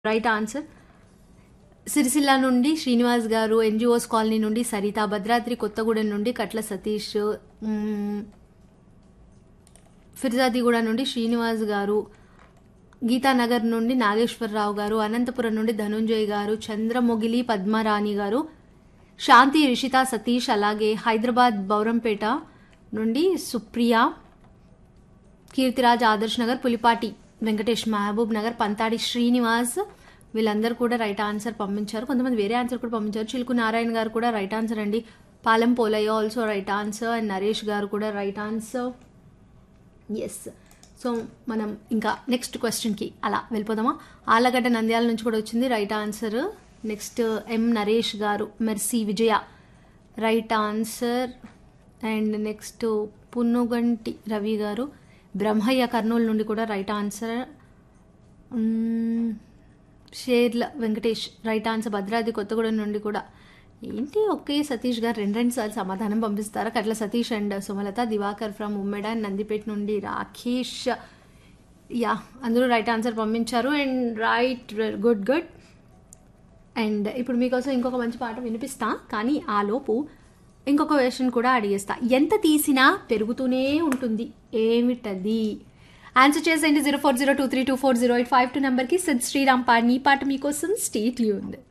right answer Sircilla నుండి శ్రీనివాస్ గారు NGOs colony నుండి సరిత భద్రాద్రి కొత్తగూడెం నుండి కట్ల సతీష్ మ్మ్, ఫిర్జాదిగూడ నుండి శ్రీనివాస్ గారు గీతానగర్ నుండి నాగేశ్వరరావు గారు అనంతపురం నుండి ధనుంజయ్ గారు చంద్రమొగిలి పద్మరాణి గారు శాంతి రిషిత సతీష్ అలాగే హైదరాబాద్ బౌరంపేట నుండి సుప్రియ కీర్తిరాజ్ ఆదర్శ్ నగర్ పులిపాటి వెంకటేష్ మహబూబ్ నగర్ పంతాడి శ్రీనివాస్ వీళ్ళందరూ కూడా రైట్ ఆన్సర్ పంపించారు కొంతమంది వేరే ఆన్సర్ కూడా పంపించారు చిలుకు నారాయణ గారు కూడా రైట్ ఆన్సర్ అండి Palem Polaiah also right answer and Naresh గారు కూడా రైట్ ఆన్సర్ ఎస్ సో మనం ఇంకా నెక్స్ట్ క్వశ్చన్కి అలా వెళ్ళిపోదామా ఆలగడ్డ నంద్యాల నుంచి కూడా వచ్చింది right answer next M Naresh గారు Mercy Vijaya right answer and next Punnuganti Ravi గారు బ్రహ్మయ్య కర్నూలు నుండి కూడా రైట్ ఆన్సర్ మ్మ్, షేర్ల వెంకటేష్ రైట్ ఆన్సర్ భద్రాద్రి కొత్తగూడెం నుండి కూడా ఏంటి ఒకే సతీష్ గారు రెండు రెండు సార్లు సమాధానం పంపిస్తారా Katla Satish and Sumalatha Divakar from Ummeda and Nandipeta నుండి రాకేష్ యా అందరూ రైట్ ఆన్సర్ పంపించారు and right good good and ఇప్పుడు మీకోసం ఇంకొక మంచి పాట వినిపిస్తా కానీ ఆ లోపు ఇంకొక క్వశ్చన్ కూడా అడిగేస్తా ఎంత తీసినా పెరుగుతూనే ఉంటుంది ఏమిటది ఆన్సర్ చేసేయండి zero four zero two three two four zero eight five two నెంబర్కి సిద్ శ్రీరామ్ పాడిని ఈ పాట మీకోసం స్టేట్ ఉంది